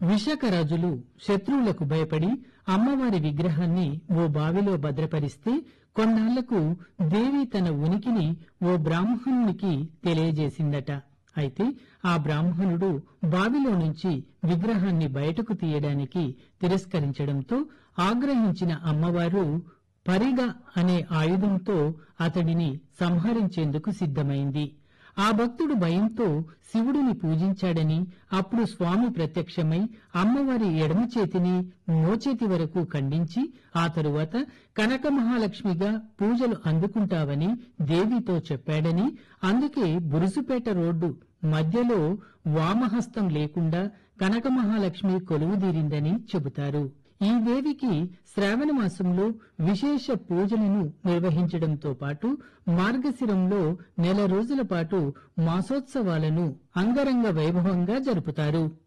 విశాఖరాజులు శత్రువులకు భయపడి అమ్మవారి విగ్రహాన్ని ఓ బావిలో భద్రపరిస్తే కొన్నాళ్లకు దేవి తన ఉనికిని ఓ బ్రాహ్మణునికి తెలియజేసిందట అయితే ఆ బ్రాహ్మణుడు బావిలో నుంచి విగ్రహాన్ని బయటకు తీయడానికి తిరస్కరించడంతో ఆగ్రహించిన అమ్మవారు పరిగ అనే ఆయుధంతో అతడిని సంహరించేందుకు సిద్ధమైంది ఆ భక్తుడు భయంతో శివుడిని పూజించాడని అప్పుడు స్వామి ప్రత్యక్షమై అమ్మవారి ఎడమ చేతిని మోచేతి వరకు ఖండించి ఆ తరువాత కనక మహాలక్ష్మిగా పూజలు అందుకుంటావని దేవితో చెప్పాడని అందుకే బురుసుపేట రోడ్డు మధ్యలో వామహస్తం లేకుండా కనక మహాలక్ష్మి కొలువుదీరిందని చెబుతారు ఈ దేవికి శ్రావణ మాసంలో విశేష పూజలను నిర్వహించడంతో పాటు మార్గశిరంలో నెల రోజుల పాటు మాసోత్సవాలను అంగరంగ వైభవంగా జరుపుతారు